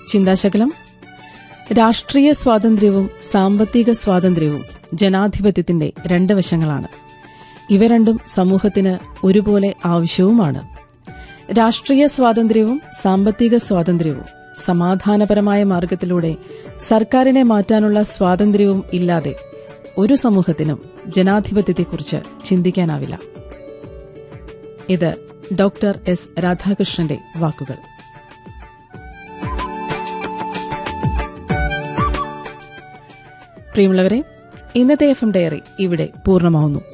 ചിന്താശകലം രാഷ്ട്രീയ സ്വാതന്ത്ര്യവും സാമ്പത്തിക സ്വാതന്ത്ര്യവും ജനാധിപത്യത്തിന്റെ രണ്ട് വശങ്ങളാണ് ഇവ രണ്ടും സമൂഹത്തിന് ഒരുപോലെ ആവശ്യവുമാണ് രാഷ്ട്രീയ സ്വാതന്ത്ര്യവും സാമ്പത്തിക സ്വാതന്ത്ര്യവും സമാധാനപരമായ മാർഗത്തിലൂടെ സർക്കാരിനെ മാറ്റാനുള്ള സ്വാതന്ത്ര്യവും ഇല്ലാതെ ഒരു സമൂഹത്തിനും ജനാധിപത്യത്തെക്കുറിച്ച് ചിന്തിക്കാനാവില്ല ഇത് ഡോക്ടർ എസ് രാധാകൃഷ്ണന്റെ വാക്കുകൾ പ്രിയമുള്ളവരെ ഇന്നത്തെ എഫ് എം ഡയറി ഇവിടെ പൂർണ്ണമാവുന്നു